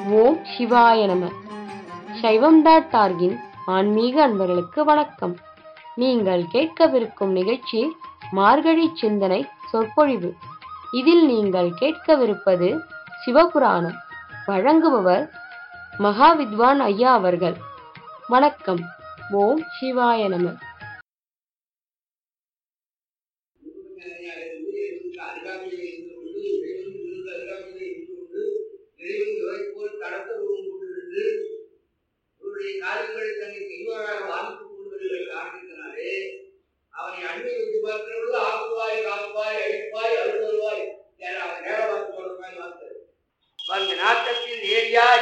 ஓம் சிவாய நம சைவம் டாட் டார்கின் ஆன்மீக அன்பர்களுக்கு வணக்கம் நீங்கள் கேட்கவிருக்கும் நிகழ்ச்சி மார்கழி சிந்தனை சொற்பொழிவு இதில் நீங்கள் கேட்கவிருப்பது சிவபுராணம் வழங்குபவர் மகாவித்வான் ஐயா அவர்கள் வணக்கம் ஓம் சிவாய நம அருகாமையில் இருந்து கொண்டு இறைவன் இருந்த அருகாமையில் இருந்து கொண்டு இறைவன் இவரை போல் கடத்த உருவம் கொண்டிருந்து இவருடைய காரியங்களை தன்னை செய்வாராக வாதித்துக் கொண்டு வருகிற காரணத்தினாலே அவனை அன்பை விட்டு பார்க்கிறவர்கள் ஆக்குவாய் காப்பாய் அழிப்பாய் அருள் வருவாய் என அவன் நேர பார்த்து சொல்ற மாதிரி வார்த்தை அந்த நாட்டத்தில் ஏரியாய்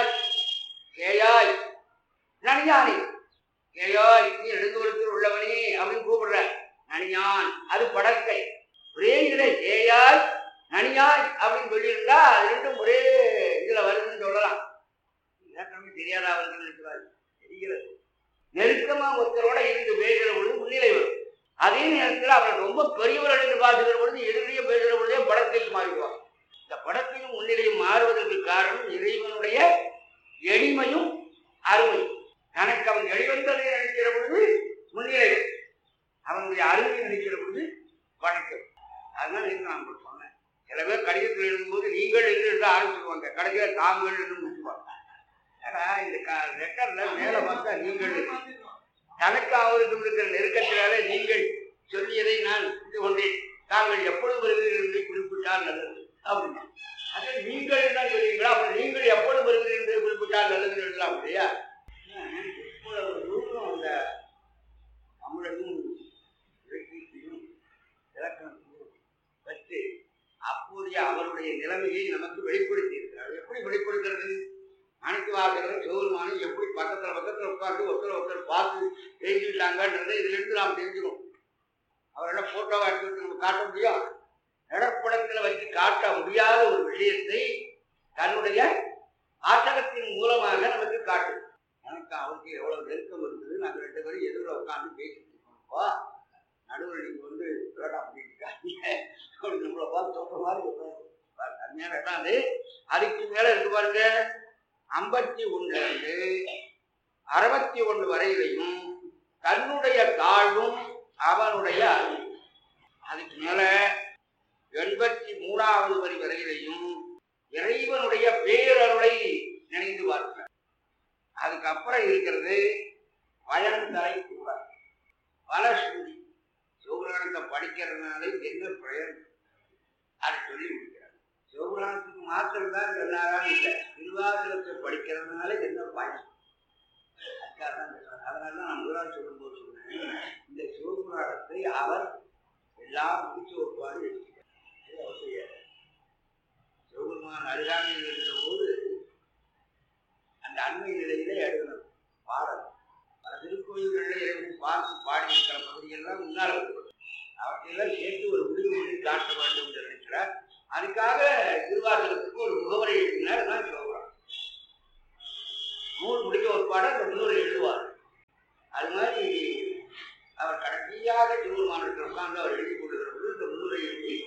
ஏயாய் நனியானே ஏயாய் நீ நெடுங்குவரத்தில் உள்ளவனே அப்படின்னு கூப்பிடுற நனியான் அது படற்கை ஒரே இதுல ஏயாய் நனியாய் அப்படின்னு சொல்லியிருந்தா அது ரெண்டும் ஒரே இதுல வருதுன்னு சொல்லலாம் இலக்கணமே தெரியாதா அவருக்கு நினைக்கிறாரு தெரிகிறது நெருக்கமா ஒருத்தரோட இருந்து பேசுகிற பொழுது முன்னிலை வரும் அதே நேரத்தில் அவர் ரொம்ப பெரியவர் என்று பார்த்துக்கிற பொழுது எதிரியே பேசுகிற பொழுதே படத்தைக்கு மாறிடுவார் இந்த படத்தையும் முன்னிலையும் மாறுவதற்கு காரணம் இறைவனுடைய எளிமையும் அருமையும் தனக்கு அவன் எளிவந்ததை நினைக்கிற பொழுது முன்னிலை வரும். அவனுடைய அருமையை நினைக்கிற பொழுது வணக்கம் அதனால நேற்று நான் உங்களுக்கு சொன்னேன் சில பேர் கடிதத்தில் எழுதும்போது நீங்கள் என்று எழுத ஆரம்பிச்சிருவாங்க கடைசியில் தாங்கள் என்று முடிச்சுவாங்க ஏன்னா இந்த ரெக்கர்ல மேல பார்த்தா நீங்கள் தனக்கு அவருக்கும் இருக்கிற நெருக்கத்தினாலே நீங்கள் சொல்லியதை நான் புரிந்து கொண்டேன் தாங்கள் எப்பொழுது வருவீர்கள் என்று குறிப்பிட்டால் நல்லது அப்படின்னா அதே நீங்கள் தான் சொல்லுவீங்களா அப்புறம் நீங்கள் எப்பொழுது வருவீர்கள் என்று குறிப்பிட்டால் நல்லதுன்னு எழுதலாம் இல்லையா இவ்வளவு தூரம் அந்த தமிழையும் இலக்கியத்தையும் இலக்கணத்தையும் வச்சு அப்போதைய அவருடைய நிலைமையை நமக்கு வெளிப்படுத்தி இருக்கிறார் எப்படி வெளிப்படுத்துறது அனைத்து வாசகரும் சிவருமானும் எப்படி பக்கத்துல பக்கத்துல உட்கார்ந்து ஒருத்தர் ஒருத்தர் பார்த்து எழுதிட்டாங்கன்றதை இதுல இருந்து நாம் தெரிஞ்சுக்கணும் அவரெல்லாம் போட்டோவா எடுத்து நம்ம காட்ட முடியும் நடப்படத்துல வச்சு காட்ட முடியாத ஒரு விஷயத்தை தன்னுடைய ஆட்டகத்தின் மூலமாக நமக்கு காட்டுது எனக்கு அவருக்கு எவ்வளவு நெருக்கம் இருந்தது நாங்கள் ரெண்டு பேரும் எதிரில் உட்காந்து பேசிட்டு இருக்கோம்ப்பா நடுவில் நீங்க வந்து வேடா பண்ணிட்டு அப்படி நம்மளை பார்த்து சொல்ற மாதிரி சொல்றாரு. பாரு, அருமையான இடம் அது அதுக்கு மேல இருக்கு பாருங்க ஐம்பத்தி ஒண்ணுல இருந்து அறுபத்தி ஒண்ணு வரையிலையும் தன்னுடைய தாழ்வும் அவனுடைய அருளும் அதுக்கு மேல எண்பத்தி மூணாவது வரி வரையிலையும் இறைவனுடைய பேரருளை நினைந்து பார்க்கிறார் அதுக்கப்புறம் இருக்கிறது வயந்தரை கூட பலஸ்ருதி சிவபுராணத்தை படிக்கிறதுனால என்ன பிரயோஜனம் அதை சொல்லி முடிக்கிறார் சிவபுராணத்துக்கு மாத்திரம் தான் சொன்னாரான்னு இல்லை திருவாசகத்தை படிக்கிறதுனால என்ன பயன் அதுக்காக தான் சொல்றார். அதனால தான் நான் முதலாவது சொல்லும்போது சொன்னேன் இந்த சிவபுராணத்தை அவர் எல்லாம் முடிச்ச ஒரு பாடு எழுதிட்டார். இது அவர் செய்யார். சிவபெருமான் அருகாமையில் இருக்கிற போது அந்த அண்மை நிலையில எழுதணும் பாடல் பல திருக்கோயில்களில் இறைவனை பார்த்து பாடியிருக்கிற பகுதியெல்லாம் முன்னால் வருகிறது அவற்றையெல்லாம் சேர்த்து ஒரு முடிவு பண்ணி காட்ட வேண்டும் என்று நினைக்கிறார் அதுக்காக திருவாசகத்துக்கு ஒரு முகவரை எழுதினார் தான் சொல்றார் நூல் முடிக்க ஒரு பாடம் அந்த முன்னுரை எழுதுவார் அது மாதிரி அவர் கடைசியாக திருவுருமானத்தில் உட்கார்ந்து அவர் எழுதி கொண்டிருக்கிற பொழுது இந்த முன்னுரை எழுதி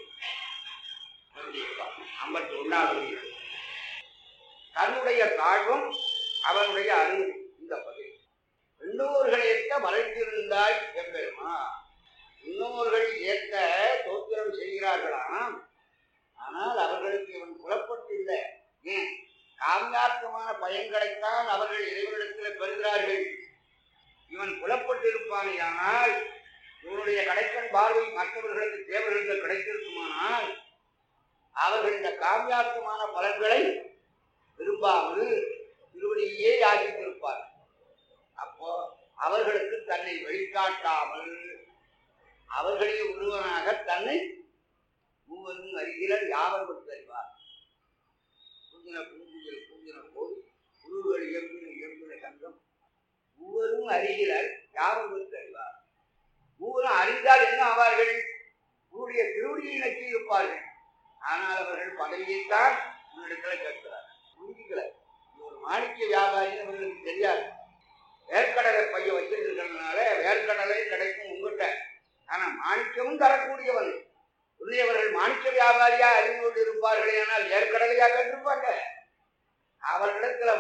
ஐம்பத்தி ஒன்றாவது தன்னுடைய தாழ்வும் அவனுடைய அருள் இந்த பகுதி இன்னோர்கள் ஏற்க மறைத்திருந்தாய் எம்பெருமா இன்னோர்கள் ஏற்க தோத்திரம் செய்கிறார்களாம் ஆனால் அவர்களுக்கு இவன் புலப்பட்டு இல்லை ஏன் காமியார்த்தமான பயன்களைத்தான் அவர்கள் இறைவனிடத்தில் பெறுகிறார்கள் இவன் புலப்பட்டிருப்பானேயானால் இவனுடைய கடைக்கண் பார்வை மற்றவர்களுக்கு தேவர்களுக்கு கிடைத்திருக்குமானால் அவர்கள் இந்த காமியார்த்தமான பலன்களை விரும்பாமல் திருவடியே யாசித்திருப்பார் அப்போ அவர்களுக்கு தன்னை வெளிக்காட்டாமல் அவர்களில் ஒருவனாக தன்னை மூவரும் அறிகிறார் யாவர் அறிவார் பூஜன பூஞ்சியல் பூஜன போது குருகள் இயம்பின இயம்பின சங்கம் மூவரும் அறிகிறார் யாவர் அறிவார் மூவரும் அறிந்தால் என்ன ஆவார்கள் உங்களுடைய திருவடியை நச்சு இருப்பார்கள் ஆனால் அவர்கள் பதவியைத்தான் உன்னிடத்துல கேட்கிறார் புரிஞ்சுக்கல இது ஒரு மாணிக்க வியாபாரின்னு அவர்களுக்கு தெரியாது வேர்க்கடலை பைய வச்சிருக்கிறதுனால வேர்க்கடலை கிடைக்கும் உங்ககிட்ட ஆனா மாணிக்கமும் தரக்கூடியவன் உன்னையவர்கள் மாணிக்க வியாபாரியா அறிந்து கொண்டு இருப்பார்களே ஆனால் ஏற்கடலையா கண்டிருப்பாங்க அவர்களிடத்துல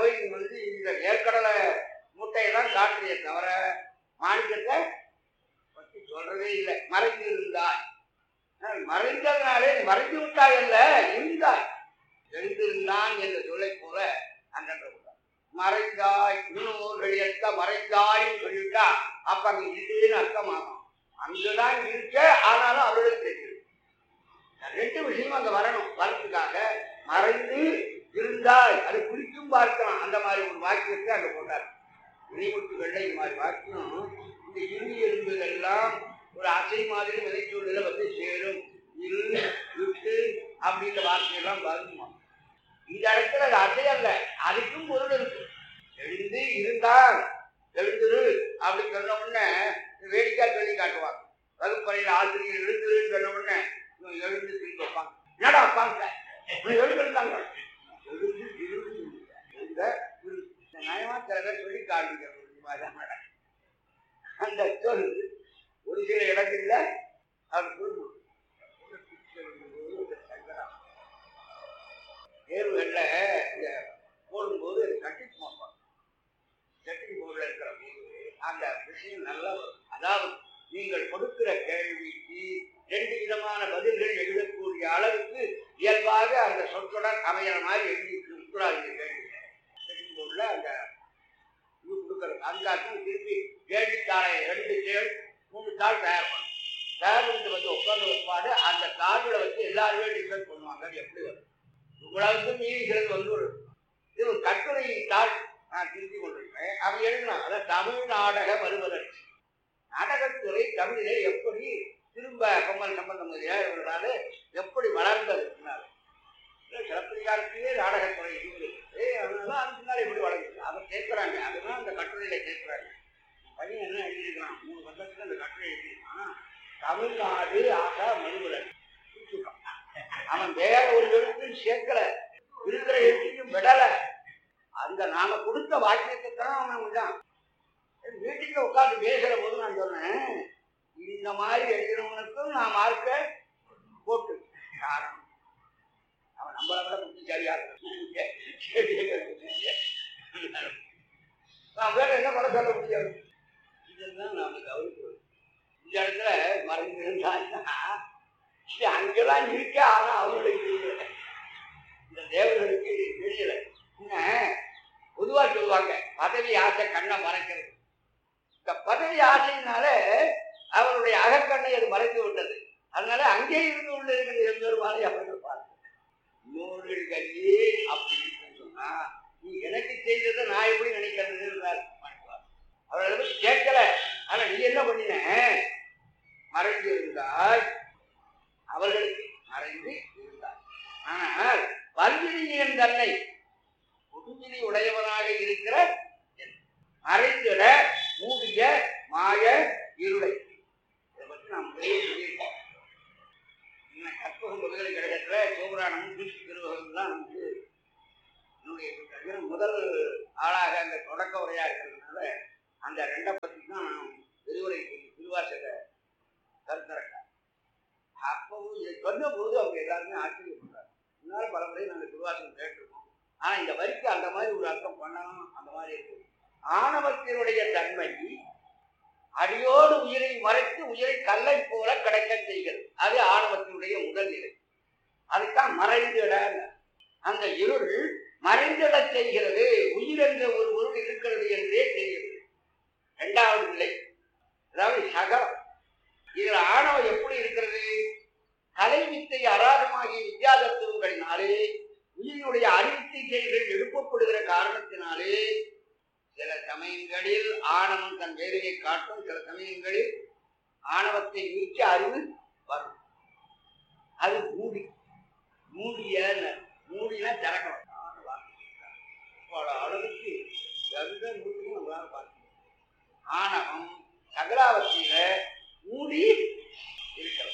இந்த வேர்க்கடலை மூட்டையை தான் காட்டுறியே தவிர மாணிக்கத்தை பற்றி சொல்றதே இல்லை மறைந்து இருந்தாய் ஆனால் மறைந்ததுனாலே நீ மறைந்து விட்டாய் அல்ல இருந்தாய் எழுந்திருந்தான் என்ற சொல்லை போல அன்றன்ற மறைந்தாய் முன்னோர்கள் எத்த மறைந்தாய்ன்னு சொல்லிட்டா அப்ப அங்க இல்லைன்னு அர்த்தமாகும் அங்குதான் இருக்க ஆனாலும் அவர்களுக்கு தெரியும் ரெண்டு விஷயமும் அங்க வரணும் வரத்துக்காக மறைந்து இருந்தால் அது குறிக்கும் பார்க்கலாம் அந்த மாதிரி ஒரு வாக்கியத்தை அங்க போட்டார் இணைமுட்டு வெள்ளை இந்த மாதிரி வாக்கியம் இந்த இறுதி என்பது எல்லாம் ஒரு அசை மாதிரி விதைச்சொல்லில் வந்து சேரும் இரு விட்டு அப்படின்ற வார்த்தையெல்லாம் வருமா இந்த இடத்துல அது அசை அல்ல அதுக்கும் பொருள் இருக்கு எழுந்து இருந்தால் எழுந்துரு அப்படி சொன்ன உடனே வேடிக்கை சொல்லி காட்டுவாங்க வகுப்பறையில் ஆசிரியர் எழுந்துருன்னு சொன்ன உடனே இவன் எழுந்து திரும்பி வைப்பாங்க என்னடா அப்பாங்க எழுந்திருந்தாங்க எழுந்து இருந்து எழுந்த இரு. இந்த நயமா சில பேர் சொல்லி காட்டுகிறது இந்த மாதிரி தான் மேடம். அந்த சொல் ஒரு சில இடங்கள்ல அவர் சொல்லணும் தேர்வுகள்ல இந்த போடும்போது கட்டிட்டு போடுவாங்க செட்டிங் போர்டில் இருக்கிற போது அந்த விஷயம் நல்லா வரும். அதாவது நீங்கள் கொடுக்கிற கேள்விக்கு ரெண்டு விதமான பதில்கள் எழுதக்கூடிய அளவுக்கு இயல்பாக அந்த சொற்களுடன் அமைகிற மாதிரி எழுதி கொடுக்குறாங்க கேள்வி செட்டிங் போர்டில் அந்த இது கொடுக்குறது அதுக்காச்சும் திருப்பி கேள்வித்தாளை ரெண்டு கேள் மூணு தாள் தயார் பண்ணும் தயார் பண்ணிட்டு வந்து உட்கார்ந்து வைப்பாடு அந்த தாள்களை வச்சு எல்லாருமே டிஸ்கஸ் பண்ணுவாங்க அது எப்படி வரும் இவ்வளவுக்கு மீறி சிலது வந்து ஒரு இது ஒரு கட்டுரை தாள் நான் திருப்பி கொண்டிருக்கேன் அவன் எழுதினான் அதான் தமிழ் நாடக வருவதற்கு நாடகத்துறை தமிழிலே எப்படி திரும்ப பொம்மல் சம்பந்தம் இவர்களால எப்படி வளர்ந்தது பின்னால் சிலப்பதிகாரத்திலே நாடகத்துறை இருந்தது அதனால அது பின்னால் எப்படி வளர்ந்தது அதை கேட்குறாங்க அதுதான் அந்த கட்டுரையில கேட்குறாங்க பையன் என்ன எழுதியிருக்கிறான் மூணு வருஷத்துல அந்த கட்டுரை எழுதியிருக்கான் தமிழ்நாடு ஆகா மறுவலன் அவன் வேற ஒரு எழுத்தையும் சேர்க்கல இருக்கிற எழுத்தையும் விடல அந்த நாம கொடுத்த வாக்கியத்தை தான் அவன் விட்டான் வீட்டுக்கு உட்காந்து பேசுற போது நான் சொன்னேன் இந்த மாதிரி எழுதினவனுக்கும் நான் மார்க்க போட்டு காரணம் அவன் நம்மளை விட புத்திசாலியா இருக்கான். நான் வேற என்ன பண்ண சொல்ல முடியாது இதெல்லாம் நாம கவனிக்கணும் இந்த இடத்துல மறைந்து இருந்தாங்கன்னா இது அங்கெல்லாம் இருக்க ஆனா அவங்களுக்கு தெரியல இந்த தேவர்களுக்கு தெரியல என்ன பொதுவா சொல்லுவாங்க பதவி ஆசை கண்ணை மறைக்கிறது இந்த பதவி ஆசையினால அவருடைய அகக்கண்ணை அது மறைத்து விட்டது அதனால அங்கே இருந்து உள்ள இருக்கிற எம்பெருமானை அவர்கள் பார்த்து இன்னொரு கல்வி அப்படின்னு சொன்னா நீ எனக்கு செய்ததை நான் எப்படி நினைக்கிறது அவர்களை பத்தி கேட்கல ஆனா நீ என்ன பண்ணின மறைந்து இருந்தாய் அவர்களுக்கு மறைந்து இருந்தார் ஆனால் வல்வினியின் தன்னை முதுவினி உடையவனாக இருக்கிற என் மறைந்திட மூடிய மாய இருளை இதை பற்றி நாம் முதலில் சொல்லியிருக்கோம் இன்னும் கற்பகம் பல்கலைக்கழகத்துல சிவபுராணம் கிருஷ்ண திருவகம்லாம் வந்து என்னுடைய புத்தகத்துல முதல் ஆளாக அந்த தொடக்க உரையா இருக்கிறதுனால அந்த ரெண்டை பற்றி தான் நான் விரிவுரை திருவாசக கருத்தரங்க அப்பவும் இதை சொன்ன போது அவங்க எல்லாருமே ஆச்சரியப்படுறாங்க முன்னால் பல முறை நாங்கள் திருவாசகம் கேட்டிருக்கோம் ஆனா இந்த வரிக்கு அந்த மாதிரி ஒரு அர்த்தம் பண்ணணும் அந்த மாதிரி இருக்கு ஆணவத்தினுடைய தன்மை அடியோடு உயிரை மறைத்து உயிரை கல்லை போல கிடைக்க செய்கிறது அது ஆணவத்தினுடைய முதல் நிலை அதுதான் மறைந்திட அந்த இருள் மறைந்திட செய்கிறது உயிர் என்ற ஒரு பொருள் இருக்கிறது என்றே தெரிகிறது இரண்டாவது நிலை அதாவது சகலம் இதுல ஆணவம் எப்படி இருக்கிறது கலை வித்தை அராகமாகிய வித்யாதத்துவங்களினாலே உயிரினுடைய அறிவித்தை செயல்கள் எழுப்பப்படுகிற காரணத்தினாலே சில சமயங்களில் ஆணவம் தன் வேலையை காட்டும் சில சமயங்களில் ஆணவத்தை நீக்கி அறிவு வரும் அது மூடி மூடிய மூடினா திறக்கணும் பல அளவுக்கு எந்த நூலையும் நம்மளால பார்க்க முடியும். ஆணவம் சகலாவத்தியில மூடி இருக்கிறது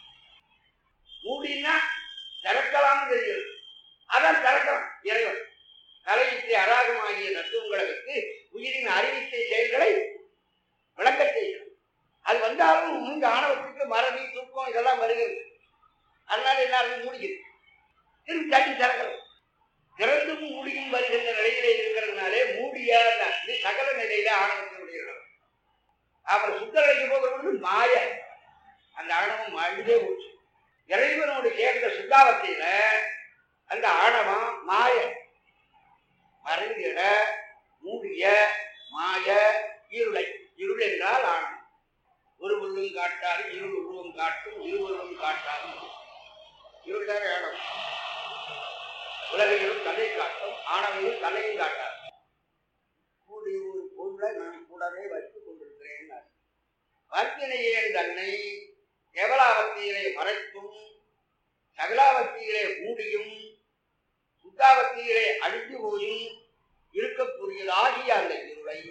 மூடினா திறக்கலாம்னு தெரியுது அதான் திறக்கலாம் இறைவன் கலைவித்தை அராகமாகிய தத்துவங்களை வைத்து உயிரின் அறிவித்தை செயல்களை விளக்க செய்கிறது அது வந்தாலும் இந்த ஆணவத்துக்கு மறதி தூக்கம் இதெல்லாம் வருகிறது அதனால எல்லாரும் மூடிக்குது திரும்பி தட்டி திறக்கிறது திறந்தும் மூடியும் வருகின்ற நிலையிலே இருக்கிறதுனாலே மூடி மூடிய இது சகல நிலையில ஆணவத்தினுடைய இடம். அப்புறம் சுத்தரைக்கு போகிறது மாய அந்த ஆணவம் அழிந்தே போச்சு இறைவனோடு சேர்ந்த சுத்தாவத்தையில அந்த ஆணவம் மாய மறைந்திட மூடிய மாய இருளை இருள் என்றால் ஆணவம் ஒரு உருவம் காட்டாது இருள் உருவம் காட்டும் இருவருவம் காட்டாது இருள் தான் ஆணவம் உலகையும் தலை காட்டும் ஆணவையும் தலையும் காட்டாது கூடிய ஒரு பொருளை நான் கூடவே வைத்துக் கொண்டிருக்கிறேன் வர்த்தினையே தன்னை கேவலாவத்தியிலே மறைத்தும் சகலாவத்தியிலே மூடியும் சுத்தாவத்தியிலே அழிந்து போயும் இருக்கக்கூடியதாகிய அந்த இருளை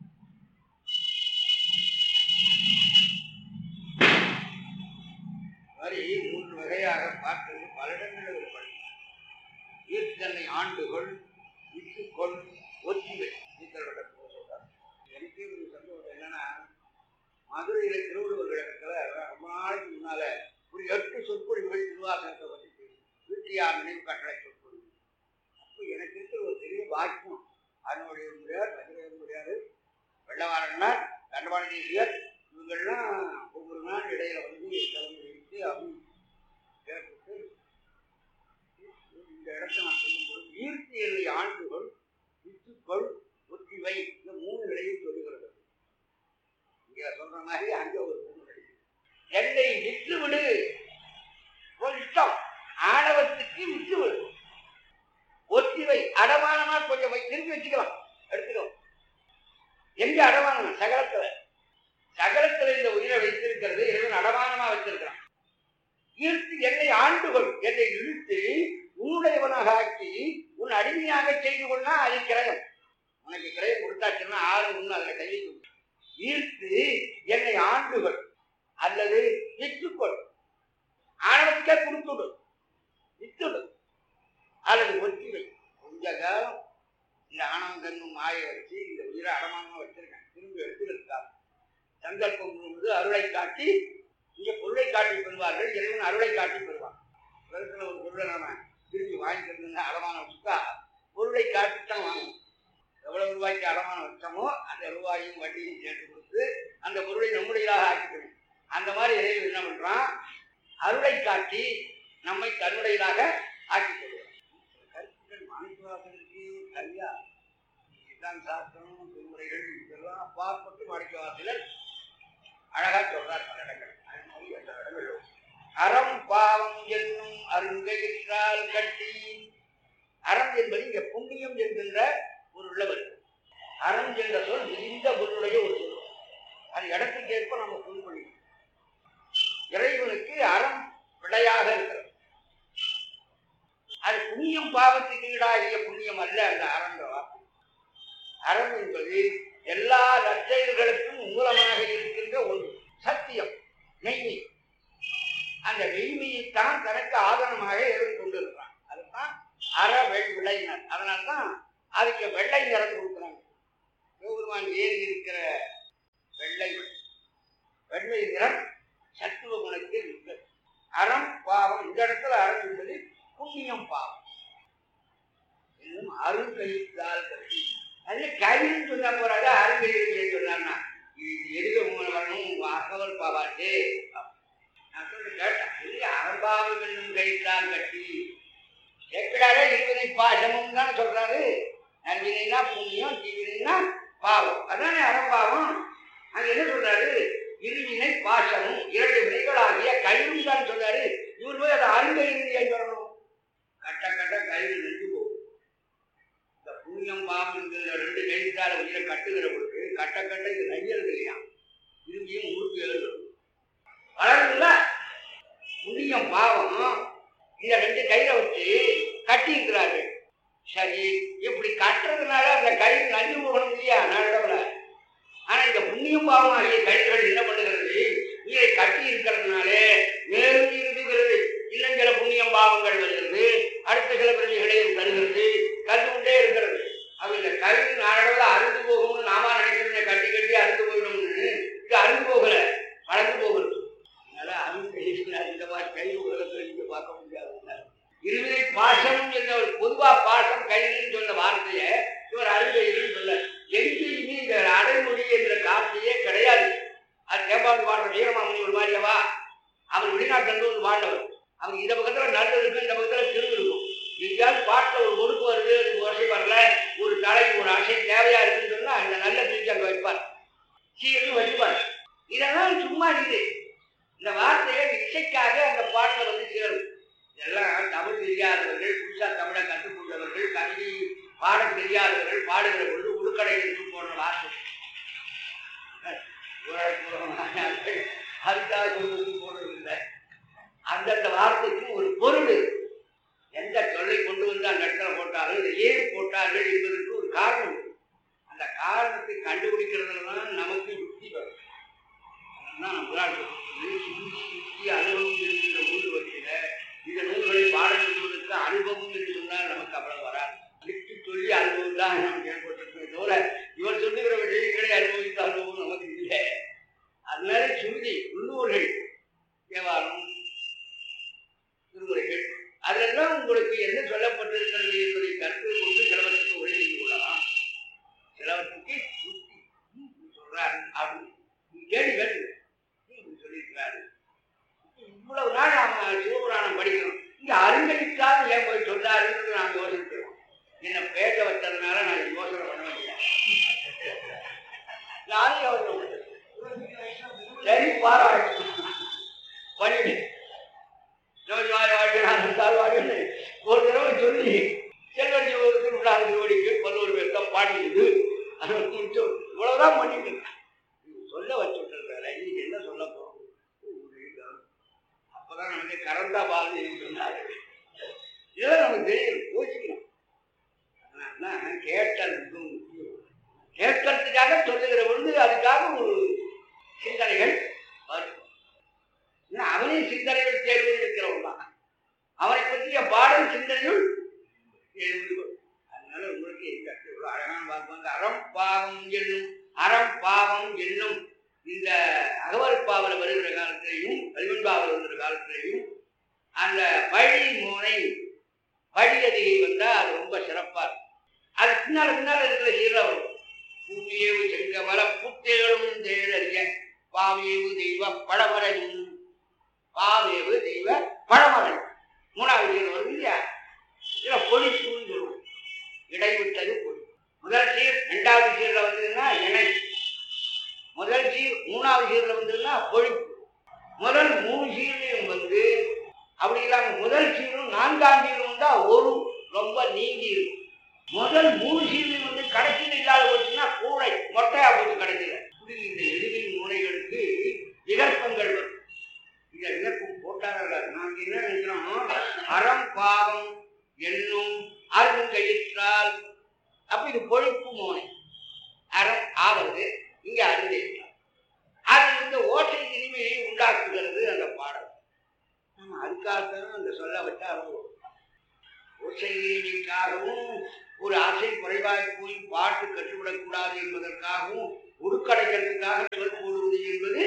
மாதிரி மூன்று வகையாக பார்த்தது பல இடங்களில் படிக்கும் ஈர்த்தன்னை ஆண்டுகள் விட்டுக்கொள் ஒத்திவை ஈத்தரோட சொல்றார் எனக்கு ஒரு சந்தோஷம் என்னன்னா மதுரையில திருவள்ளுவர் கழகத்துல ரொம்ப நாளைக்கு முன்னால ஒரு எட்டு சொற்பொழிவுகள் திருவாசகத்தை பற்றி பேசி வீட்டியார் நினைவு கட்டளை சொற்பொழிவு அப்போ எனக்கு இருக்கிற ஒரு பெரிய பாக்கியம் அதனுடைய முடியார் மதுரை முடியாது வெள்ளவாரன்னார் தண்டவாணி தேசியர் இவங்கெல்லாம் ஒவ்வொரு நாள் இடையில வந்து கலந்து வைத்து அவங்க கேட்டுட்டு இந்த இடத்தை நான் சொல்லும்போது ஈர்த்தி எல்லை ஆண்டுகள் வித்துக்கள் ஒத்திவை இந்த மூணு நிலையும் சொல்லுகிறது இங்க சொல்ற மாதிரி அங்க ஒரு மூணு நிலை என்னை விட்டு விடு ஒரு இஷ்டம் ஆணவத்துக்கு விட்டு விடு ஒத்திவை அடமானமா கொஞ்சம் வை- திருப்பி வச்சுக்கலாம் எடுத்துக்கோ எங்க அடமானம் சகலத்துல சகலத்துல இந்த உயிரை வைத்திருக்கிறது இறைவன் அடமானமா வச்சிருக்கிறான் ஈர்த்து என்னை ஆண்டுகள் என்னை இழுத்து உன்னுடையவனாக ஆக்கி உன் அடிமையாக செய்து கொள்ளா அது கிரயம் உனக்கு கிரயம் கொடுத்தாச்சுன்னா ஆறு ஒண்ணு அதுல கையை கொடு. ஈர்த்து என்னை ஆண்டுகள் அல்லது விற்றுக்கொள் ஆணவத்துக்கே கொடுத்துடு வித்துடு அல்லது ஒத்திவை கொஞ்ச காலம் இந்த ஆணவம் கண்ணும் மாயை வச்சு இந்த உயிரை அடமானமா வச்சிருக்கேன் திரும்பி எடுத்துருக்காங்க சங்கல்பம் கூறுவது அருளை காட்டி இங்க பொருளை காட்டி பெறுவார்கள் இறைவன் அருளை காட்டி பெறுவான் உலகத்துல ஒரு பொருளை நாம திரும்பி வாங்கிக்கிறதுங்க அடமானம் வச்சுட்டா பொருளை காட்டித்தான் வாங்கணும் எவ்வளவு ரூபாய்க்கு அடமானம் வச்சோமோ அந்த ரூபாயும் வட்டியும் சேர்த்து கொடுத்து அந்த பொருளை நம்முடையதாக ஆக்கிக்கணும் அந்த மாதிரி இறைவன் என்ன பண்றான் அருளை காட்டி நம்மை தன்னுடையதாக ஆக்கிக் கொள்வான் கருத்துக்கள் மாணிக்கவாசனுக்கு சரியா இதுதான் சாஸ்திரம் திருமுறைகள் இதெல்லாம் அப்பாற்பட்டு மாணிக்கவாசலர் அழகா சொல்றார் பல இடங்கள் அது மாதிரி எந்த இடங்களும் அறம் பாவம் என்னும் அருங்கயிற்றால் கட்டி அறம் என்பது இங்க புண்ணியம் என்கின்ற பொருள்ல வருது அறம் என்ற சொல் விரிந்த பொருளுடைய ஒரு சொல் அது இடத்துக்கு ஏற்ப நம்ம பொருள் பண்ணிக்கணும் இறைவனுக்கு அறம் விடையாக இருக்கிறது அது புண்ணியம் பாவத்துக்கு ஈடாகிய புண்ணியம் அல்ல அந்த அறன்ற வார்த்தை அறம் என்பது எல்லா நற்செயல்களுக்கும் மூலமாக இருக்கின்ற ஒன்று சத்தியம் மெய்மை அந்த மெய்மையைத்தான் தனக்கு ஆதனமாக எழுதி கொண்டிருக்கிறான் அதுதான் அற வெள் விளைஞர் அதனால்தான் அதுக்கு வெள்ளை நிறம் கொடுக்குறாங்க சிவபெருமான் ஏறி இருக்கிற வெள்ளை வெள்ளை நிறம் சத்துவ குணத்தில் இருக்கிறது அறம் பாவம் இந்த இடத்துல அறம் என்பது புண்ணியம் பாவம் இன்னும் அருங்கயிற்றால் கட்டி அது கவின்னு சொன்னா போறாங்க அருங்கயிறு சொன்னார்னா இது எதுக்கு உங்களை வரணும் உங்க அகவல் பாவாட்டு நான் சொல்லி கேட்டேன் இது அறம்பாவம் என்னும் கயிற்றால் கட்டி கேட்கிறாரே இருவினை பாசமும் தானே சொல்றாரு நல்வினைனா புண்ணியம் தீவினைனா பாவம் அதானே அறம்பாவம் அங்க என்ன சொல்றாரு இருவினை பாசமும் இரண்டு வினைகளாகிய கயிறும் தான் சொல்றாரு இவர் போய் அதை அருங்கயிறு ஏன் சொல்லணும் கட்ட கட்ட கயிறு நின்று போகும் இந்த புண்ணியம் பாவம் என்கிற ரெண்டு கயிற்றால உயிரை கட்டுகிற பொழுது கட்ட கட்ட இது நையல் இல்லையா திரும்பியும் ஊருக்கு எழுதணும் வளருதுல்ல புண்ணியம் பாவம் இந்த ரெண்டு கயிறை வச்சு கட்டி இருக்கிறார்கள் சரி இப்படி கட்டுறதுனால அந்த கயிறு நஞ்சு போகணும் இல்லையா நாளடவுல ஆனா இந்த புண்ணியம் பாவம் ஆகிய கயிறுகள் என்ன பண்ணுகிறது உயிரை கட்டி இருக்கிறதுனாலே மேலும் இருக்குகிறது இன்னும் சில புண்ணியம் பாவங்கள் வருகிறது அடுத்த சில பிறவிகளையும் தருகிறது கண்டு கொண்டே இருக்கிறது அப்ப இந்த கயிறு நாளடவுல அறுந்து போகும்னு நாம நினைக்கிறோம் கட்டி கட்டி அறுந்து போயிடும்னு இது அறுந்து போகல வளர்ந்து போகிறது அதனால அருள் இருக்கிறார் இந்த மாதிரி கை உலகத்தில் நீங்க பார்க்க முடியாது இருவினை பாசம் என்ற ஒரு பொதுவா பாசம் கைதுன்னு சொன்ன வார்த்தையை இவர் அருள்கைன்னு சொல்ல பாடுகிற பொழுது உடுக்கடை இருக்கு போன வார்த்தை அதுக்காக சொல்றது போனது இல்லை அந்தந்த வார்த்தைக்கு ஒரு பொருள் இருக்கு. எந்த சொல்லை கொண்டு வந்து அந்த இடத்துல போட்டாலும் இதை ஏன் போட்டார்கள் என்பதற்கு ஒரு காரணம் இருக்கு. அந்த காரணத்தை கண்டுபிடிக்கிறதுல தான் நமக்கு யுக்தி வரும் அதுதான் நம்மளால் சொல்றது யுக்தி யுக்தி அனுபவம் என்கிற நூல் வகையில இந்த நூல்களை பாடம் சொல்வதற்கு அனுபவம் என்று சொன்னால் நமக்கு அவ்வளவு வராது யுக்தி சொல்லி அனுபவம் தான் நாம் ஏற்பட்டிருக்கோம் தவிர இவர் சொல்லுகிற விஷயங்களை அனுபவித்த அனுபவம் நமக்கு இல்லை அதனால சுருதி உள்ளூர்கள் தேவாரம் திருமுறைகள் அதெல்லாம் உங்களுக்கு என்ன சொல்லப்பட்டிருக்கிறது என்பதை கருத்தில் கொண்டு சிலவற்றுக்கு உரை செய்து கொள்ளலாம் சிலவற்றுக்கு யுக்தி ம், சொல்றாரு அப்படி நீ கேள்வி கேட்டு இப்படி சொல்லியிருக்கிறாரு இவ்வளவு நாள் நாம சிவபுராணம் படிக்கிறோம் இங்க அறிஞருக்காக ஏன் போய் சொல்றாருன்னு நான் யோசிக்கிறோம் என்ன பேச வச்சதுனால நான் யோசனை பண்ண வேண்டியது நானும் யோசனை பண்ணேன். சரி பாராட்டு பண்ணிடு ஜோதிவாய் வாழ்கிறான் தாழ்வாழ்னு ஒரு தடவை சொல்லி செல்வன் ஜீவகத்தில் உள்ளாத ஜோடிக்கு பல்லூர் பேர்த்த பாடியது அது முடிச்சு இவ்வளவுதான் பண்ணிட்டு இருக்கேன். இது சொல்ல வச்சுட்டு இன்னைக்கு என்ன சொல்ல போறோம் அப்பதான் நமக்கு கரந்தா பால் சொன்னாரு இதெல்லாம் நமக்கு தெரியும் யோசிக்கணும் அதனால கேட்டல் மிகவும் முக்கியம். கேட்கறதுக்காக சொல்லுகிற பொழுது அதுக்காக ஒரு சிந்தனைகள் வரும் ஏன்னா அவனையும் சிந்தனைகள் தேர்வு இருக்கிறவன் தான் அவனை பற்றிய பாடல் சிந்தனைகள் எழுந்து வரும். அதனால உங்களுக்கு இந்த இவ்வளவு அழகான பார்ப்பாங்க அறம் பாவம் என்னும் அறம் பாவம் என்னும் இந்த அகவற்பாவல வருகிற காலத்திலையும் கல்வன்பாவல் வருகிற காலத்திலையும் அந்த வழி மோனை வழியதிகை வந்தா அது ரொம்ப சிறப்பா இருக்கும் அது பின்னால பின்னால இருக்கிற சீரா வரும் பூமியேவு செங்கமல புத்தேளும் தேழறிய பாவேவு தெய்வ பழமரையும் பாவேவு தெய்வ பழமரை மூணாவது சீர் வருது இல்லையா இதுல பொழிப்புன்னு சொல்லுவோம் இடைவிட்டது பொழி முதல் சீர் ரெண்டாவது சீர்ல வந்ததுன்னா இணை முதல் சீர் மூணாவது சீர்ல வந்ததுன்னா பொழிப்பு முதல் மூணு சீர்லையும் வந்து அப்படி இல்லாம முதல் சீரும் நான்காம் சீரும் தான் ஒரு ரொம்ப நீங்கி இருக்கும் முதல் மூணு சீர்லையும் வந்து கடைசியில் இல்லாத போச்சுன்னா கூடை மொட்டையா போச்சு கடைசியில இப்படி இந்த எதிரின் முனைகளுக்கு விகற்பங்கள் வரும் இந்த விகற்பம் போட்டார்கள் நாங்க என்ன நினைக்கிறோம் அறம் பாவம் என்னும் அருங்கயிற்றால் அப்ப இது பொழிப்பு மோனை அறம் ஆவது இங்க அருங்கயிற்றால் அது இந்த ஓசை இனிமையை உண்டாக்குகிறது அந்த பாடல் நம்ம அதுக்காகத்தான் அந்த சொல்ல வச்சா அனுபவம் ஓசை இனிமைக்காகவும் ஒரு ஆசை குறைவாய் போய் பாட்டு கற்றுவிடக்கூடாது என்பதற்காகவும் உருக்கடைக்கிறதுக்காக சொல் போடுவது என்பது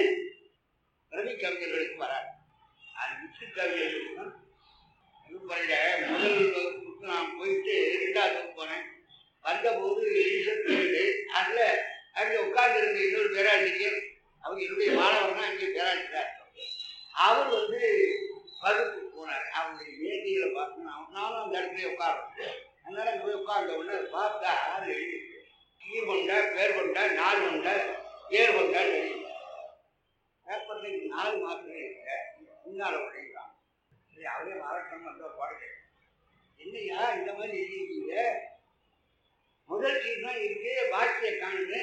ரவி கவிஞர்களுக்கு வராது அது விட்டு கவிஞர்களுக்கு தான் வகுப்பறையில முதல் வகுப்புக்கு நான் போயிட்டு ரெண்டாவது வகுப்பு போனேன் வந்தபோது ஈஸ்வரத்து அதுல அங்கே உட்கார்ந்து இன்னொரு பேராசிரியர் அவர் என்னுடைய மாணவர் தான் அங்கே பேராசிரியர் அவர் வந்து வகுப்பு போனார் அவருடைய வேதியில பார்த்து நான் நானும் அந்த இடத்துல உட்கார்றேன் அதனால அங்கே போய் உட்கார்ந்த உடனே பார்த்தா அது எழுதியிருக்கு கீர் கொண்ட பேர் கொண்ட நாள் கொண்ட ஏர் கொண்டான்னு எழுதி பேப்பர்ல இங்க நாலு மாசமே இல்லை முன்னால உடையலாம் சரி அவரே மாறட்டும் அந்த பாடுங்க என்னையா இந்த மாதிரி எழுதிருக்கீங்க முதல் சீர் தான் இருக்கு பாக்கிய காணுங்க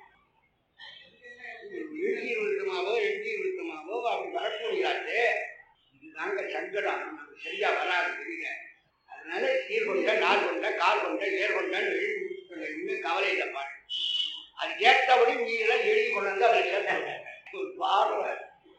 எழுதிய விருத்தமாவோ எழுதிய விருத்தமாவோ அப்படி வரக்கூடியாச்சு இதுதாங்க சங்கடம் நமக்கு சரியா வராது தெரியல அதனால சீர் கொண்ட நாள் கொண்ட கால் கொண்ட ஏர் கொண்டன்னு எழுதி கொடுத்துருங்க இன்னும் கவலை இல்லை பாட்டு அது ஏற்றபடி நீங்களாம் எழுதி கொண்டு வந்து அதில் சேர்த்தாங்க ஒரு பாடுற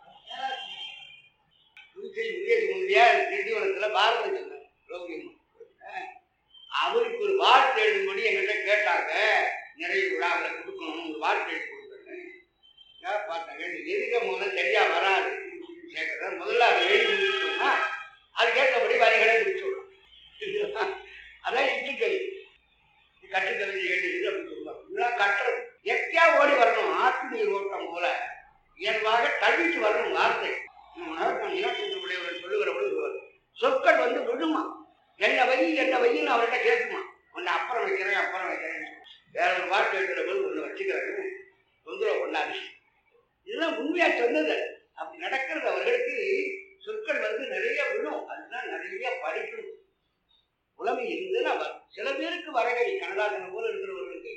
புதுச்சை முருகேஷ் முந்தியா திண்டிவனத்தில் பாரதம் சொன்னார் ரோகியம் அவருக்கு ஒரு வார்த்தை எழுதும்படி எங்கிட்ட கேட்டாங்க நிறைய விழாவில் கொடுக்கணும் ஒரு வார்த்தை எழுதி கொடுத்தேன்னு ஏன் பார்த்தாங்க இது எதுக்க முதல்ல சரியா வராது கேட்கறத முதல்ல அதை எழுதி முடிச்சோம்னா அதுக்கேற்றபடி வரிகளை முடிச்சுடலாம் அதான் இட்டுக்கவி கட்டுக்கவிதை எழுதி அப்படி சொல்லுவாங்க இதெல்லாம் கட்டுறது எக்கையா ஓடி வரணும் ஆற்று நீர் ஓட்டம் போல இயல்பாக தள்ளிட்டு வரணும் வார்த்தை உடையவர்கள் சொல்லுகிற பொழுது சொற்கள் வந்து விடுமா என்ன வை என்ன வைன்னு அவர்கிட்ட கேட்குமா உன்னை அப்புறம் வைக்கிறேன் அப்புறம் வைக்கிறேன் வேற ஒரு பாட்டு எழுதுற போது ஒன்று வச்சுக்கிறேன் தொந்தரவு பண்ணாது இதெல்லாம் உண்மையா சொன்னது அப்படி நடக்கிறது அவர்களுக்கு சொற்கள் வந்து நிறைய விழும் அதுதான் நிறைய படிக்கணும் புலமை இருந்ததுன்னா வரும் சில பேருக்கு வரகை கனதாசனம் போல இருக்கிறவர்களுக்கு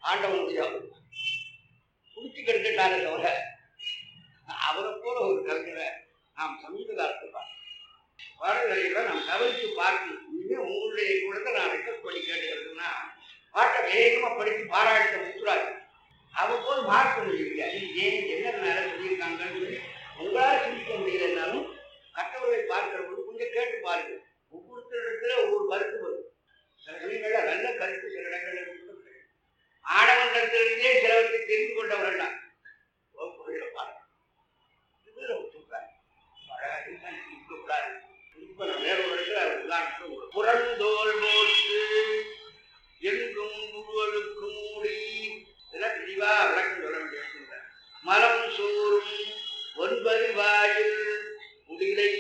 ஆண்டவன் முடியாது குடிச்சு கெடுத்துட்டாரே தவிர அவரை போல ஒரு கவிஞரை நாம் சமீப காலத்தில் பார்த்தோம் பாடல்களை நாம் கவனித்து பார்க்கணும் இனிமே உங்களுடைய கூடத்தை நான் ரெக்வஸ்ட் பண்ணி கேட்டுக்கிறதுனா பாட்டை வேகமாக படித்து பாராட்ட முத்துறாரு அவர் போல் மார்க்க முடியல இது ஏன் என்ன நேரம் சொல்லியிருக்காங்கன்னு சொல்லி உங்களால் சிரிக்க முடியலன்னாலும் மற்றவர்களை பார்க்கிற போது கொஞ்சம் கேட்டு பாருங்க ஒவ்வொருத்தரிடத்துல ஒவ்வொரு கருத்து வரும் சில சமயங்கள்ல நல்ல கருத்து சில இடங்கள்ல இருக்கும். ஆடவண்டத்திலிருந்தே சிலவற்றை தெரிந்து கொண்டவர்கள் தான் வகுப்புகளில பாருங்க இது ரொம்ப சூப்பரா இருக்கு. அழகா இருந்தா இருக்கக்கூடாது. இப்ப நான் வேற ஒரு இடத்துல ஒரு உதாரணத்துக்கு ஒரு புறந்தோல் போட்டு எங்கும் முழுவதுக்கு மூடி இதெல்லாம் தெளிவா விளக்கம் சொல்ல வேண்டிய விஷயம் தான். மலம் சோறும் ஒன்பது வாயில் முடிலை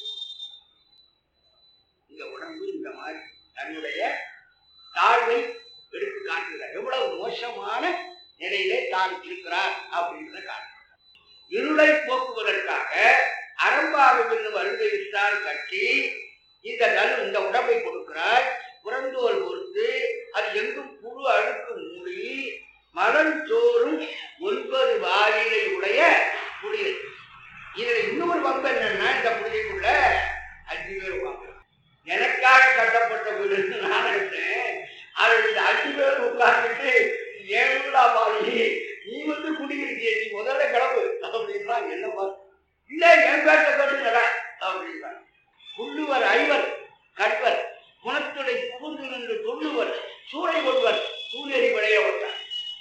இந்த உடம்பு இந்த மாதிரி தன்னுடைய தாழ்வை எடுத்து காட்டுகிறார் எவ்வளவு மோசமான நிலையிலே தான் இருக்கிறார் அப்படின்றத காட்டுகிறார் இருளை போக்குவதற்காக அரம்பாவை என்னும் அருந்தை விட்டால் கட்டி இந்த தனு இந்த உடம்பை கொடுக்கிறார் புறந்தோல் பொறுத்து அது எங்கும் புழு அழுக்கு மூடி மலஞ்சோறும் ஒன்பது வாயிலை உடைய குடிலை இதுல இன்னொரு வம்பு என்னன்னா இந்த குடிலைக்குள்ள அஞ்சு பேர் உட்காந்து எனக்காக கட்டப்பட்ட வீடுன்னு நான் நினைச்சேன் அது இந்த அஞ்சு பேர் உட்கார்ந்துட்டு ஏழுலா பாதி நீ வந்து குடியிருக்கிய நீ முதல்ல கிளம்பு அப்படின்னா என்ன பாரு இல்ல என் பேட்டை கட்டுங்கடா அப்படின்னா புள்ளுவர் ஐவர் கட்வர் குணத்துடை புகுந்து நின்று தொல்லுவர் சூளை கொள்வர் சூரியனை விளைய விட்டார்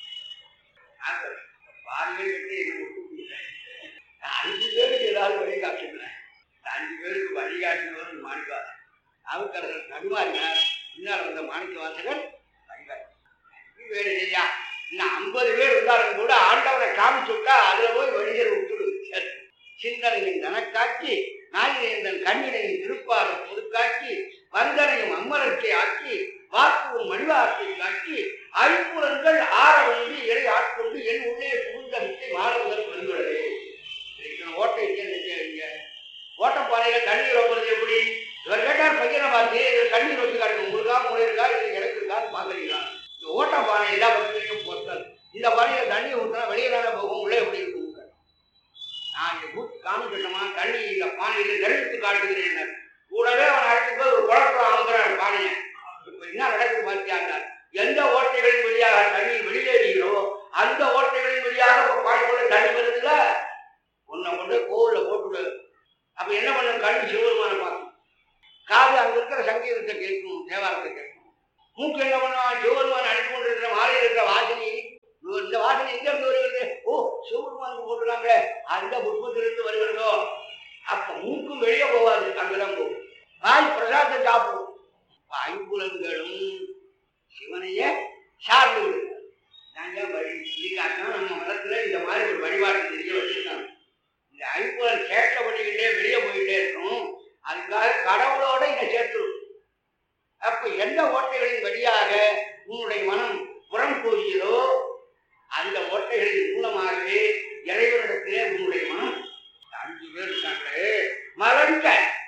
பாருங்கள் என்று என்ன ஒட்டு முடியல நான் அஞ்சு பேருக்கு ஏதாவது வழிகாட்டுங்களேன் இந்த அஞ்சு பேருக்கு வழிகாட்டுவது மாணிக்காத நாவுக்கரசர் தடுமாறினார் பின்னால் வந்த மாணிக்க வாசகர் வழிகாட்டு வேறு இல்லையா இன்னும் ஐம்பது பேர் இருந்தாலும் கூட ஆண்டவரை காமிச்சு விட்டா அதுல போய் வழிகள் விட்டுடு சரி. சிந்தனையின் தனக்காக்கி நாயினேந்தன் கண்ணினையின் திருப்பார பொதுக்காக்கி வந்தனையும் அம்மரத்தை ஆக்கி வாக்குவும் மணிவாக்கை காட்டி ஐம்புலன்கள் ஆற வந்து இறை ஆட்கொண்டு என் உள்ளே புகுந்த வித்தை மாறுவதற்கு வந்துள்ளது ஓட்டை இங்க ஓட்டப்பாறையில தண்ணீர் வைப்பது எப்படி இவர் கேட்டார் பையனை பார்த்து இது தண்ணீர் வச்சு காட்டுங்க உங்களுக்கா மூளை இருக்கா இது எனக்கு இருக்கான்னு பாக்குறீங்களா இந்த ஓட்டப்பானை எல்லா பக்கத்துலையும் பொருத்தல் இந்த பானையில தண்ணி ஊற்றினா வெளியே தானே போகும் உள்ளே எப்படி இருக்கும் நான் இங்க கூட்டு காமிக்கட்டுமா தண்ணி இந்த பானையில நெருத்து காட்டுகிறேன் கூடவே அவன் அழைத்து போய் ஒரு குளத்துல அமுக்கிறான் பானையை இப்ப என்ன நடக்குது பார்த்தியாங்க எந்த ஓட்டைகளின் வழியாக தண்ணீர் வெளியேறுகிறோ அந்த ஓட்டைகளின் வழியாக இப்ப பானைக்குள்ள தண்ணி வருதுல்ல உன்னை கொண்டு கோவில்ல போட்டுவிடு அப்ப என்ன பண்ணும் கண் சிவருமான பார்க்கும் காது அங்க இருக்கிற சங்கீதத்தை கேட்கும் தேவாரத்தை கேட்கும் மூக்கு என்ன பண்ணுவான் சிவருமான் அனுப்பி கொண்டிருக்கிற மாலையில் இருக்கிற வாசனை இந்த வாசனை எங்க இருந்து வருகிறது ஓ சிவபெருமானுக்கு போட்டுருக்காங்க அந்த புஷ்பத்திலிருந்து வருகிறதோ அப்ப மூக்கும் வெளியே போகாது அங்கதான் போகும் வாய் பிரசாதத்தை சாப்பிடும் ஐம்புலன்களும் சிவனையே சார்ந்து விடுங்க நாங்க வழி இதுக்காக நம்ம மதத்துல இந்த மாதிரி ஒரு வழிபாடு தெரிய வச்சிருக்காங்க இந்த ஐம்புலன் கேட்டபடிக்கிட்டே வெளியே போயிட்டே இருக்கும் அதுக்காக கடவுளோட இதை சேர்த்துடும் அப்ப எந்த ஓட்டைகளின் வழியாக உன்னுடைய மனம் புறம் போகிறதோ அந்த ஓட்டைகளின் மூலமாகவே இறைவனிடத்திலே உன்னுடைய மனம் அஞ்சு பேர் இருக்காங்களே மலங்க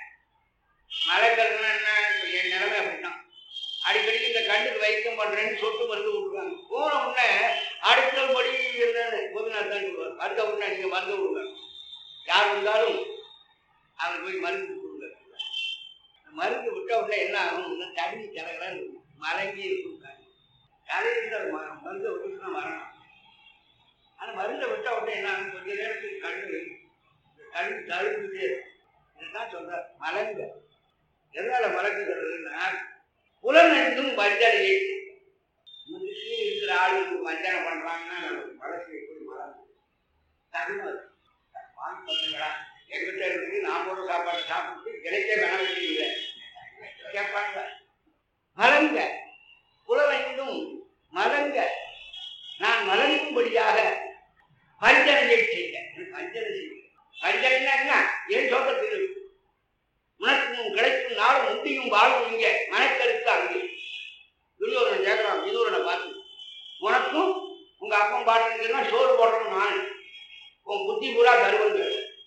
மலங்கிறதுனா என்ன இப்ப என் நிலைமை அப்படித்தான் அடிக்கடி இந்த கண்ணுக்கு வைக்கம் பண்றேன்னு சொட்டு மருந்து விட்டுருக்காங்க போன உடனே அடுத்த படி என்னன்னு கோபிநாத் தான் சொல்லுவார் அடுத்த உடனே நீங்க மருந்து விடுங்க யார் வந்தாலும் அவர் போய் மருந்து கொடுங்க மருந்து விட்ட உடனே என்ன ஆகும் தண்ணி கிடக்கிறான்னு இருக்கும் மலங்கி இருக்கும் கரையில் ம- மருந்தை விட்டுட்டு தான் வரணும் ஆனால் மருந்தை விட்ட உடனே என்ன ஆகும் கொஞ்ச நேரத்துக்கு கண்ணு இந்த கண் தழுவிட்டே இருக்கும் இதுதான் சொல்றார் மலங்க எதனால மலங்குகிறதுன்னா புலனெங்கும் வஞ்சனையை முதுகே இருக்கிற ஆளுக்கு வஞ்சனை பண்றாங்கன்னா நமக்கு மனசு எப்படி மலங்கு தருமம் வாங்கி பசங்களா எங்கிட்ட இருக்கு நான் போடுற சாப்பாடு சாப்பிட்டு கிடைக்க வேண வேண்டியதில்லை கேட்பாங்க மலங்க புலவெங்கும் மலங்க நான் மலங்கும்படியாக வஞ்சனையை செய்ய வஞ்சனை செய்ய வஞ்சனைன்னா என்ன ஏன் சோகத்தில் உனக்கும் கிடைக்கும் நாளும் முந்தியும் வாழும் இங்க மனக்கருக்கு அங்கே துரியோதனன் கேட்கிறான் விதூரனை பார்த்து உனக்கும் உங்க அப்பன் பாட்டுன்னா சோறு போடுறோம் நான் உன் புத்தி பூரா தருவங்க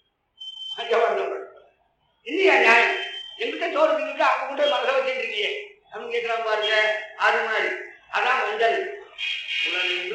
இல்லையா நியாயம் எங்கிட்ட சோறு திங்கிட்டு அவங்க கூட மனசை வச்சுட்டு இருக்கியே அப்படின்னு கேட்கலாம் பாருங்க அது மாதிரி அதான் மஞ்சள் உலகெங்கும்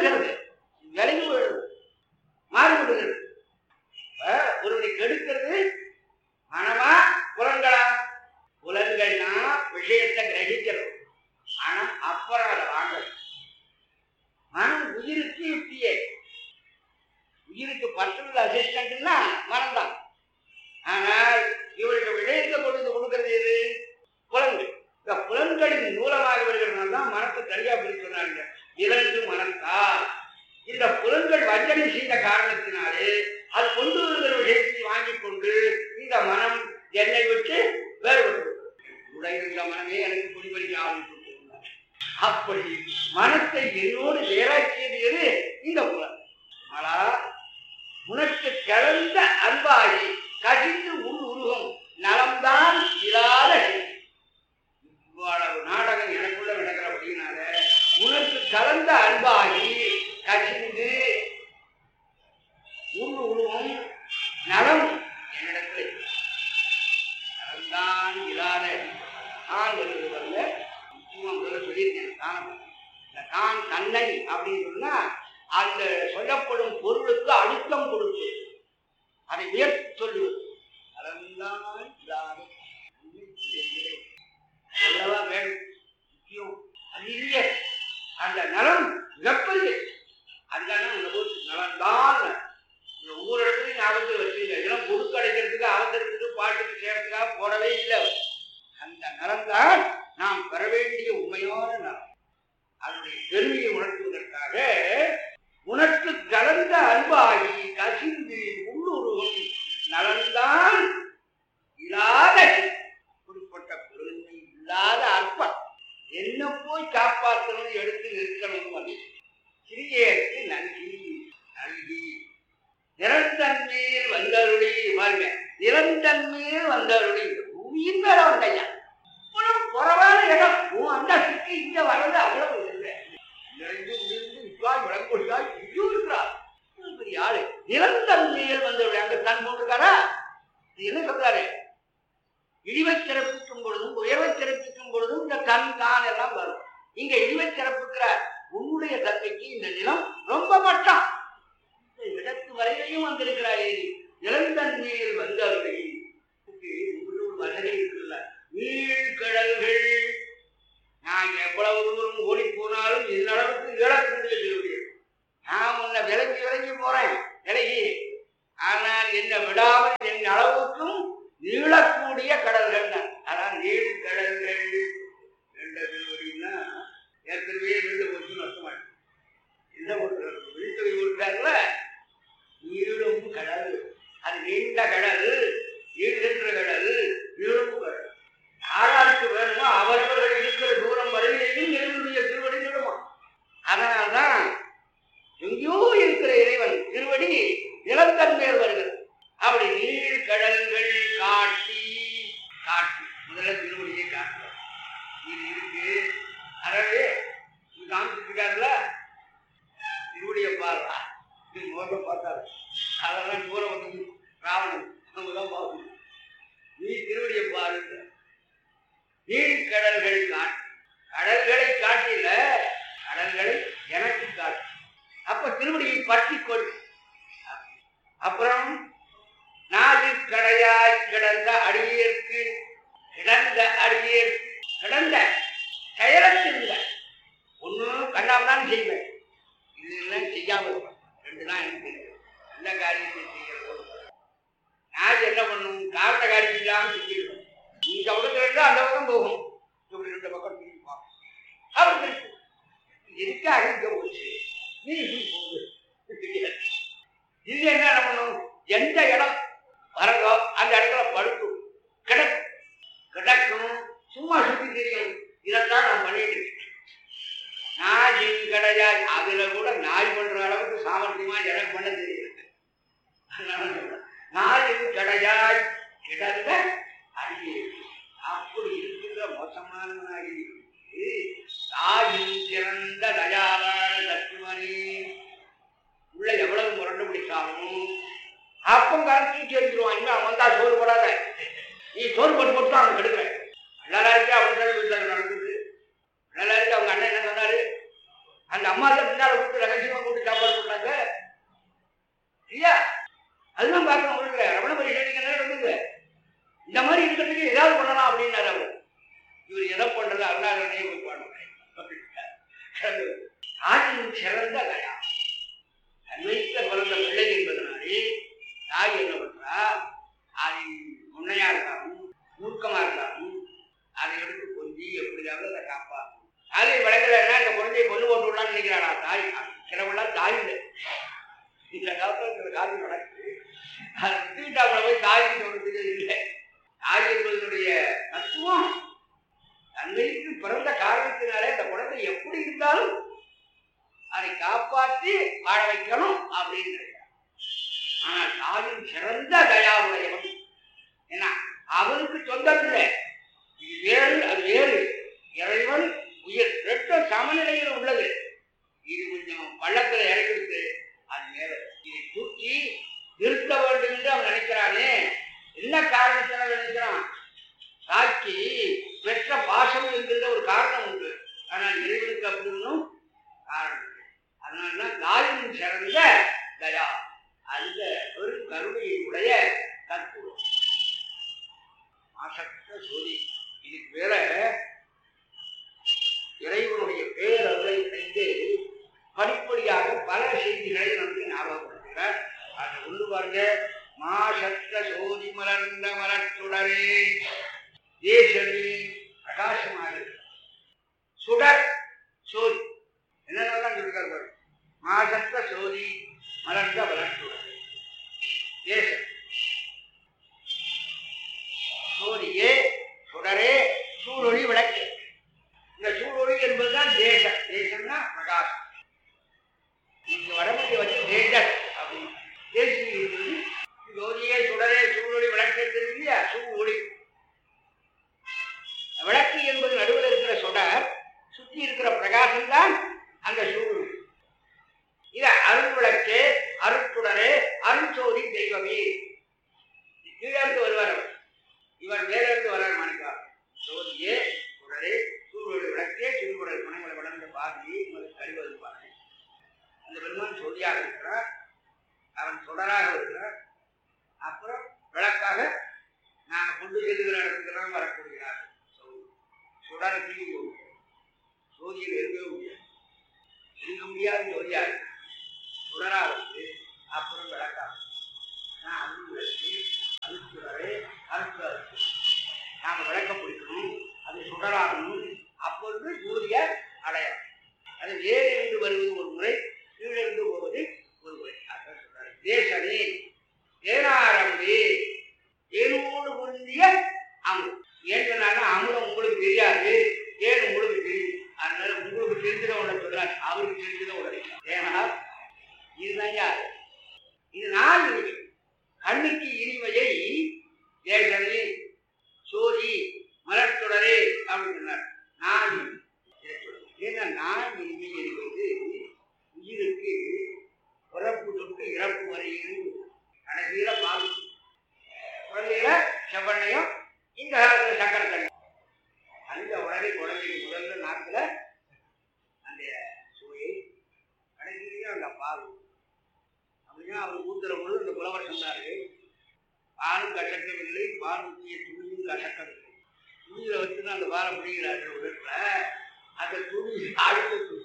மாறுகிறது விலகி போயிடுது மாறுபடுகிறது இப்ப ஒருவனை கெடுக்கிறது மனமா புலன்களா புலன்கள்னா விஷயத்தை கிரகிக்கிறது ஆனா அப்புறம் அதை வாங்கணும் மனம் உயிருக்கு யுக்தியே உயிருக்கு பர்சனல் அசிஸ்டன்ட்னா மனம்தான் ஆனால் இவருக்கு விஷயத்தை கொண்டு கொடுக்கிறது எது புலன்கள் இந்த புலன்களின் மூலமாக வருகிறதுனால தான் மனத்தை சரியா பிரிக்கிறாங்க இரண்டு மனத்தால் இந்த புலன்கள் வஞ்சனை செய்த காரணத்தினாலே அது கொண்டு வருகிற விஷயத்தை வாங்கிக் கொண்டு இந்த மனம் என்னை விட்டு வேறுபட்டு உடைந்த மனமே எனக்கு குடிபறிக்க ஆரம்பித்து அப்படி மனத்தை என்னோடு வேறாக்கியது எது இந்த புலன் மலா உனக்கு கலந்த அன்பாகி கசிந்து உள் உருகும் நலம்தான் இல்லாத இவ்வளவு நாடகம் எனக்குள்ள நடக்கிறபடினால உனக்கு கலந்த அன்பாகி கசிந்து உள் உருவும் நலம் என்னிடத்தில் இல்லை. நலம்தான் இல்லாத நான் வருவது வரல முக்கியமா முதல்ல சொல்லியிருக்கேன் தான் இந்த தான் தன்னை அப்படின்னு சொன்னா அந்த சொல்லப்படும் பொருளுக்கு அழுத்தம் கொடுத்து அதை உயர்த்தி சொல்லுவது நலம்தான் இல்லாத உண்மை இல்லை. சொல்லவா வேணும் முக்கியம் அது இல்லை அந்த நலம் மிகப்பெரிய அதுக்காக இந்த ஊர் நலம்தான் இந்த ஒவ்வொரு இடத்துலையும் ஞாபகத்தில் வச்சுங்க இதெல்லாம் முடுக்கு அடைக்கிறதுக்கு அவசரத்துக்கு பாட்டுக்கு சேர்த்துக்காக போடவே இல்லை அந்த நலம்தான் நாம் பெற வேண்டிய உண்மையான நலம் அதனுடைய பெருமையை உணர்த்துவதற்காக உனக்கு கலந்த அன்பாகி கசிந்து உள்ளுருகும் நலன்தான் இல்லாத குறிப்பிட்ட பெருமை இல்லாத அற்பம் என்ன போய் காப்பாற்றணும் எடுத்து நிற்கணும் அது சிறியருக்கு நன்றி நன்றி நிரந்தன்மேல் வந்தருளி பாருங்க நிரந்தன்மேல் வந்தருளி பூமியின் மேல வந்தையா இவ்வளவு குறைவான இடம் உன் அந்தஸ்துக்கு இங்க வர்றது அவ்வளவு இல்லை நிறைந்து உயர்ந்து நிற்காய் விளங்கொழியாய் இங்கேயும் இருக்கிறார் இவ்வளவு பெரிய ஆளு நிரந்தன்மையில் வந்தருளி அங்க தன் போட்டிருக்காரா இது என்ன சொல்றாரு இழிவை சிறப்பிக்கும் பொழுதும் உயர்வை சிறப்பிக்கும் பொழுதும் இந்த கண் தான் எல்லாம் வரும் இங்க இழிவை சிறப்புக்கிறார் உன்னுடைய தன்மைக்கு இந்த நிலம் ரொம்ப மட்டம் இந்த இடத்து வரையிலையும் வந்திருக்கிறார் ஏறி நிலந்தன்மையில் வந்தவர்கள் உங்களுக்கு வசதி இருக்குல்ல நீழ்கடல்கள் நான் எவ்வளவு தூரம் ஓடி போனாலும் இந்த அளவுக்கு இழக்கூடிய திருவிடியல் நான் உன்னை விலகி விலகி போறேன் விலகி ஆனால் என்னை விடாமல் என் அளவுக்கும் நீளக்கூடிய கடல்கள் தான் அதான் நீள் கடல்கள் என்ற திருவடினா ஏற்கனவே நீண்டு போச்சுன்னு அர்த்தமாயிடுச்சு என்ன பண்றாரு விழித்துறை விட்டார்ல நீளும் கடல் அது நீண்ட கடல் நீள்கின்ற கடல் நீளும் கடல் யாராருக்கு வேணுமோ அவரவர்கள் இருக்கிற தூரம் வரையிலேயும் இறைவனுடைய திருவடி நிடுமா அதனால்தான் எங்கேயோ இருக்கிற இறைவன் திருவடி நிலத்தன் மேல் வருகிறது அப்படி நீர் கடல்கள் காட்டி காட்டி முதல்ல திருவடியை காட்டுறார் இது இருக்கு அதாவது இது காமிச்சிட்டு இருக்காருல்ல திருவடியை பாருடா இது முதல்ல பார்த்தாரு அதெல்லாம் தூரம் வந்து ராவணன் அவங்க தான் பார்க்கணும் நீ திருவடியை பாருங்க நீர் கடல்கள் காட்டு கடல்களை காட்டில கடல்களை எனக்கு காட்டு அப்ப திருவடியை பற்றி கொள் அப்புறம் நாலு கடையாய் கிடந்த அடியேற்கு கிடந்த அடியேற்கு கிடந்த செயலத்திருந்த ஒண்ணு கண்ணாமதான் செய்வேன் இதெல்லாம் செய்யாம இருப்பேன் ரெண்டு தான் எனக்கு தெரியும் எந்த காரியத்தை செய்யறதோ நான் என்ன பண்ணும் காரண காரியம் இல்லாம செஞ்சிருவேன் இந்த பக்கத்துல இருந்து அந்த பக்கம் போகும் இப்படி ரெண்டு பக்கம் திரும்பி பார்க்கும் அவர் திருப்பி எதுக்காக இங்க போச்சு நீ இப்படி போகுது தெரியாது இது என்ன பண்ணும் எந்த இடம் வரதோ அந்த இடத்துல படுக்கும் கிடக்கும் கிடக்கும் சும்மா சுத்தி தெரியும் இதைத்தான் நான் பண்ணிட்டு இருக்கேன் நாயின் கடையாய் அதுல கூட நாய் பண்ற அளவுக்கு சாமர்த்தியமா எனக்கு பண்ண தெரியுது அதனால சொல்றேன். நாயின் கடையாய் கிடந்த அடியே அப்படி இருக்கிற மோசமானவனாகி இருக்கு தாயின் சிறந்த தயாவான தத்துவனே உள்ள எவ்வளவு முரண்டு பிடிச்சாலும் அப்பம் காலத்து தூக்கி எடுத்துருவான் இனிமே அவன் வந்தா சோறு போடாத நீ சோறு போட்டு போட்டு தான் அவன் கெடுக்கிறேன் நல்லா இருக்கு அப்படின்னு வீட்டில் நடக்குது நல்லா இருக்கு அவங்க அண்ணன் என்ன சொன்னாரு அந்த அம்மா தான் பின்னால விட்டு ரகசியமா அதுதான் பார்க்கணும் ஒண்ணு இல்லை ரமண பரிசோதிக்கிறது ஒண்ணு இல்லை இந்த மாதிரி இருக்கிறதுக்கு ஏதாவது பண்ணலாம் அப்படின்னாரு அவர் இவர் எதை பண்றது அருணாச்சலனையே போய் பண்ணுவேன் ஆற்றின் சிறந்த தயா அன்வைத்த பிறந்த பிள்ளை என்பதனாலே தாய் என்ன பண்றா அது உண்மையா இருந்தாலும் மூர்க்கமா இருந்தாலும் அதை எடுத்து கொஞ்சி எப்படியாவது அதை காப்பாற்றும் அதை விளக்கலைன்னா இந்த குழந்தையை கொண்டு போட்டு விடலாம்னு நினைக்கிறானா தாய் கிழவெல்லாம் தாய் இல்லை இந்த காலத்துல இந்த காரியம் நடக்குது அதை விட்டுக்கிட்டாங்கள போய் தாய்க்கு சொல்றதுக்கு இல்லை தாய் என்பதனுடைய தத்துவம் தங்களுக்கு பிறந்த காரணத்தினாலே இந்த குழந்தை எப்படி இருந்தாலும் அதை காப்பாற்றி வாழ வைக்கணும் அப்படின்னு நினைக்கிறார். ஆனால் தாயின் சிறந்த தயாவுடையவன் என்ன அவனுக்கு சொந்தம் இல்லை இது வேறு அது வேறு இறைவன் உயிர் ரெண்டும் சமநிலையில் உள்ளது இது கொஞ்சம் பள்ளத்தில் இறங்கிருக்கு அது மேல இதை தூக்கி நிறுத்த வேண்டும் என்று அவன் நினைக்கிறானே என்ன காரணத்தினால நினைக்கிறான் தாய்க்கு பெற்ற பாசம் என்கின்ற ஒரு காரணம் உண்டு ஆனால் இறைவனுக்கு அப்படி ஒன்றும் காரணம் இல்லை அதனாலதான் தாயின் சிறந்த தயா அந்த பெரும் கருணையை உடைய தத்துவம் ஆசக்த சோதி இதுக்கு வேற இறைவனுடைய பேரருளை இணைந்து படிப்படியாக பல செய்திகளை நமக்கு ஞாபகப்படுத்துகிறார் அது ஒன்று பாருங்க மாசற்ற சோதி மலர்ந்த மலர்ச்சுடரே தேசனி பிரகாசமாக இருக்கிறது. சுடர் சோதி என்னென்னலாம் சொல்லிருக்காரு பாருங்க மாசற்ற சோதி மலர்ந்த மலர்ச்சுடர் தேசம் சோதியே சுடரே சூழொளி விளக்கு இந்த சூழொளி என்பதுதான் தேசம் தேசம்னா பிரகாசம் நீங்க வடமொழியை வச்சு தேஜஸ் அப்படின்னு தேசிய என்பது ஜோதியே சுடரே சூழொளி விளக்கு இருக்கிறது இல்லையா சூழொளி விளக்கு என்பது நடுவில் இருக்கிற சுடர் சுற்றி இருக்கிற பிரகாசம் தான் அந்த சூழொளி இத அருள் விளக்கு அருட்சுடரே அருள்சோதி தெய்வமே கீழே இருந்து வருவார் அவர் இவர் மேல இருந்து வரார் மாணிக்கா ஜோதியே சுடரே சூழொளி விளக்கே சிறுகுடல் மனங்களை வளர்ந்த பாதி உங்களுக்கு கழிவது பாருங்க அந்த பெருமான் ஜோதியாக இருக்கிறார் அவன் சுடராக இருக்கிறார் அப்புறம் விளக்காக நான் கொண்டு செல்லுகிற இடத்துக்கெல்லாம் வரக்கூடியகிறார் சுடரை தீவி ஜோதியில் இருக்கவே முடியாது இருக்க முடியாத ஜோதியா இருக்கு சுடரா வந்து அப்புறம் விளக்காக நான் அருள் விளக்கு அருச்சுடரே அருச்சுடர் நாம விளக்க பிடிக்கணும் அது சுடராகணும் அப்பொழுது சூரிய அடையாளம் அது வேறு இருந்து வருவது ஒரு முறை கீழிருந்து போவது ஒரு முறை அதான் சொல்றாரு தேசனே தேனாரம்பி தேனோடு பொருந்திய அமுதம் ஏன் சொன்னாங்க அமுதம் உங்களுக்கு தெரியாது ஏன் உங்களுக்கு தெரியும் அதனால உங்களுக்கு தெரிஞ்சத உடனே சொல்றாரு அவருக்கு தெரிஞ்சத உடனே ஏன்னா இதுதான் யார் இது நான் இனிமை கண்ணுக்கு இனிமையை தேசனே சோதி மலர்த்தொடரே அப்படின்னு சொன்னார் நான் இனிமை. இதை சொல்லுங்க. ஏன்னா நான் இனிமை என்பது உயிருக்கு பிறப்பு தொட்டு இறப்பு வரையிலும் கடைசியில பால் குழந்தையில செவ்வண்ணையும் இந்த காலத்துல சக்கரை தண்ணி அந்த உடனே குழந்தைக்கு முதல்ல நாக்குல அந்த சுவையை கடைசியிலையும் அந்த பால் அப்படின்னா அவர் ஊத்துற பொழுது இந்த புலவர் சொன்னாரு பாலும் கசக்கவில்லை பால் ஊற்றிய துணியும் கசக்கவில்லை துணியில வச்சு அந்த பாலை பிடிக்கிறார்கள் உடற்ல அந்த துணி அடுத்த துணி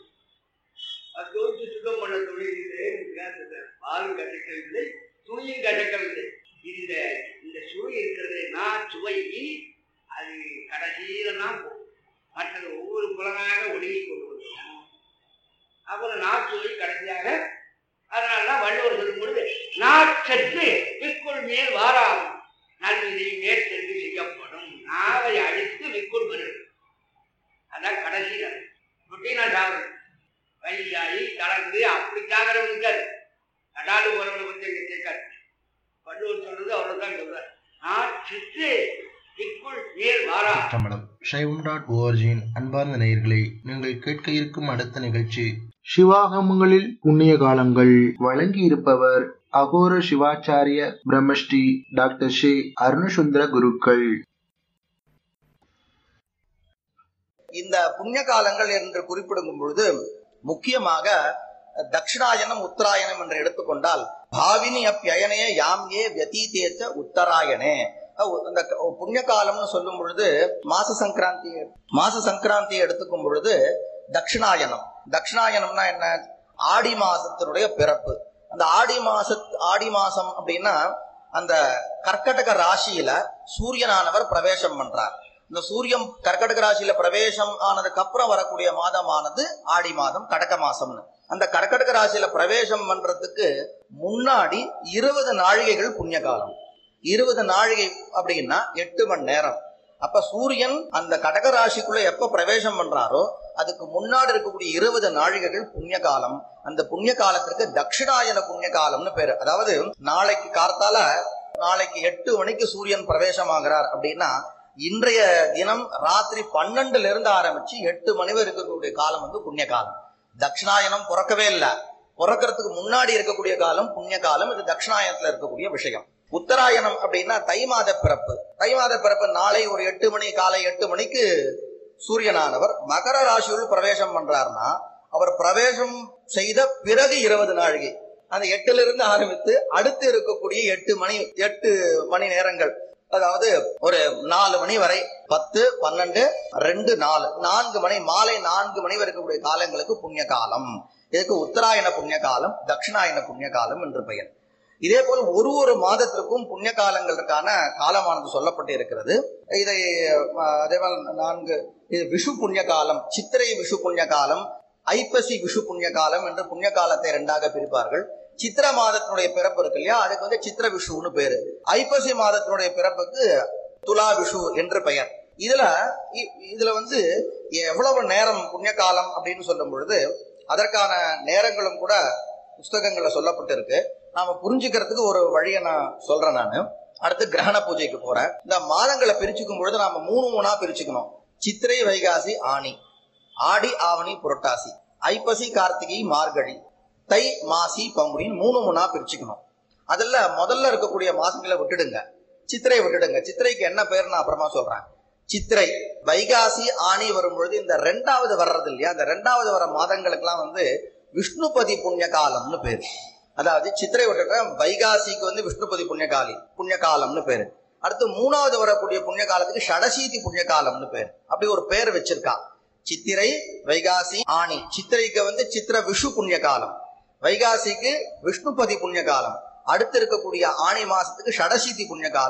அது தோய்த்து சுத்தம் பண்ண துணி இது பாலும் கசக்கவில்லை துணியும் கசக்கவில்லை இந்த இந்த சுவை இருக்கிறது நான் சுவை அது கடைசியில தான் போகும் மற்றது ஒவ்வொரு புலனாக ஒழுங்கி கொண்டு வந்துடும் அப்புறம் நாச்சுவை கடைசியாக அதனாலதான் வள்ளுவர் சொல்லும் பொழுது நாச்சற்று விற்குள் மேல் வாராகும் நல்வினை மேற்சென்று செய்யப்படும் நாவை அழித்து விற்குள் வரும் அதான் கடைசி நிலை. இப்படி நான் சாகுறேன் வயசாகி கலந்து அப்படி சாகிறவங்க இருக்காது நடாலு போறவனை பத்தி எங்க கேட்காது வள்ளுவர் சொல்றது அவ்வளவு தான் சொல்றாரு நான் சிற்று விற்குள் மேல் வாரா தமிழம் சைவம் டாட் ஓஆர்ஜியின் அன்பார்ந்த நேயர்களே நீங்கள் கேட்க இருக்கும் அடுத்த நிகழ்ச்சி சிவாகமங்களில் புண்ணிய காலங்கள் வழங்கி இருப்பவர் அகோர சிவாச்சாரிய பிரம்மஸ்ரீ டாக்டர் ஸ்ரீ அருணசுந்தர குருக்கள் இந்த புண்ணிய காலங்கள் என்று குறிப்பிடும் பொழுது முக்கியமாக தட்சிணாயனம் உத்தராயணம் என்று எடுத்துக்கொண்டால் பாவினி அப்பியனே யாம் ஏ வியதீதேச்ச உத்தராயணே அஹ் அந்த க- புண்ணிய காலம்னு சொல்லும் பொழுது மாச சங்கராந்தி மாச சங்கராந்தி எடுத்துக்கும் பொழுது தட்சிணாயனம் தட்சிணாயனம்னா என்ன ஆடி மாசத்தினுடைய பிறப்பு அந்த ஆடி மாச ஆடி மாசம் அப்படின்னா அந்த கர்க்கடக ராசியில சூரியனானவர் பிரவேசம் பண்றார் இந்த சூரியன் கர்க்கடக ராசியில பிரவேசம் ஆனதுக்கு அப்புறம் வரக்கூடிய மாதமானது ஆடி மாதம் கடக மாசம்னு அந்த கர்க்கடக ராசியில பிரவேசம் பண்றதுக்கு முன்னாடி இருபது நாழிகைகள் புண்ணிய காலம் இருபது நாழிகை அப்படின்னா எட்டு மணி நேரம் அப்ப சூரியன் அந்த கடக ராசிக்குள்ள எப்ப பிரவேசம் பண்றாரோ அதுக்கு முன்னாடி இருக்கக்கூடிய இருபது நாழிகைகள் புண்ணிய காலம் அந்த புண்ணிய காலத்திற்கு தட்சிணாயன புண்ணிய காலம்னு பேரு அதாவது நாளைக்கு கார்த்தால நாளைக்கு எட்டு மணிக்கு சூரியன் பிரவேசமாகிறார் அப்படின்னா இன்றைய தினம் ராத்திரி பன்னெண்டுல இருந்து ஆரம்பிச்சு எட்டு மணி வரை இருக்கக்கூடிய காலம் வந்து புண்ணிய காலம் தட்சிணாயனம் பிறக்கவே இல்லை பிறக்கிறதுக்கு முன்னாடி இருக்கக்கூடிய காலம் புண்ணிய காலம் இது தட்சிணாயனத்துல இருக்கக்கூடிய விஷயம் உத்தராயணம் அப்படின்னா தை மாத பிறப்பு தை மாத பிறப்பு நாளை ஒரு எட்டு மணி காலை எட்டு மணிக்கு சூரியனானவர் மகர ராசியுள் பிரவேசம் பண்றாருன்னா அவர் பிரவேசம் செய்த பிறகு இருபது நாழிகை அந்த எட்டுல இருந்து ஆரம்பித்து அடுத்து இருக்கக்கூடிய எட்டு மணி எட்டு மணி நேரங்கள் அதாவது ஒரு நாலு மணி வரை பத்து பன்னெண்டு ரெண்டு நாலு நான்கு மணி மாலை நான்கு மணி வரை இருக்கக்கூடிய காலங்களுக்கு புண்ணிய காலம் இதுக்கு உத்தராயண புண்ணிய காலம் தட்சிணாயன புண்ணிய காலம் என்று பெயர் இதே போல் ஒரு ஒரு மாதத்திற்கும் புண்ணிய காலங்களுக்கான காலமானது சொல்லப்பட்டு இருக்கிறது இதை அஹ், அதே போல் நான்கு இது விஷு புண்ணிய காலம் சித்திரை விஷு புண்ணிய காலம் ஐப்பசி விஷு புண்ணிய காலம் என்று புண்ணிய காலத்தை இரண்டாக பிரிப்பார்கள் சித்திர மாதத்தினுடைய பிறப்பு இருக்கு இல்லையா அதுக்கு வந்து சித்திர விஷுன்னு பேரு ஐப்பசி மாதத்தினுடைய பிறப்புக்கு துலா விஷு என்று பெயர் இதுல இ- இதுல வந்து எவ்வளவு நேரம் புண்ணிய காலம் அப்படின்னு சொல்லும் பொழுது அதற்கான நேரங்களும் கூட புஸ்தகங்கள்ல சொல்லப்பட்டிருக்கு நாம புரிஞ்சுக்கிறதுக்கு ஒரு வழியை நான் சொல்றேன் நான் அடுத்து கிரகண பூஜைக்கு போறேன் இந்த மாதங்களை பிரிச்சுக்கும் பொழுது நாம மூணு மூணா பிரிச்சுக்கணும் சித்திரை வைகாசி ஆனி ஆடி ஆவணி புரட்டாசி ஐப்பசி கார்த்திகை மார்கழி தை மாசி பங்குனின்னு மூணு மூணா பிரிச்சுக்கணும் அதுல முதல்ல இருக்கக்கூடிய மாசங்களை விட்டுடுங்க சித்திரை விட்டுடுங்க சித்திரைக்கு என்ன பேர் நான் அப்புறமா சொல்றேன் சித்திரை வைகாசி ஆணி வரும்பொழுது இந்த ரெண்டாவது வர்றது இல்லையா அந்த ரெண்டாவது வர மாதங்களுக்கெல்லாம் வந்து விஷ்ணுபதி புண்ணிய காலம்னு பேரு அதாவது சித்திரை விட்டுட்ட வைகாசிக்கு வந்து விஷ்ணுபதி புண்ணியகாலி புண்ணிய காலம்னு பேரு அடுத்து மூணாவது வரக்கூடிய புண்ணிய காலத்துக்கு ஷடசீதி புண்ணிய காலம்னு பேர் அப்படி ஒரு பேர் வச்சிருக்கா சித்திரை வைகாசி ஆணி சித்திரைக்கு வந்து சித்திர விஷு புண்ணிய காலம் வைகாசிக்கு விஷ்ணுபதி புண்ணிய காலம் அடுத்து இருக்கக்கூடிய ஆணி மாசத்துக்கு ஷடசீதி புண்ணிய காலம்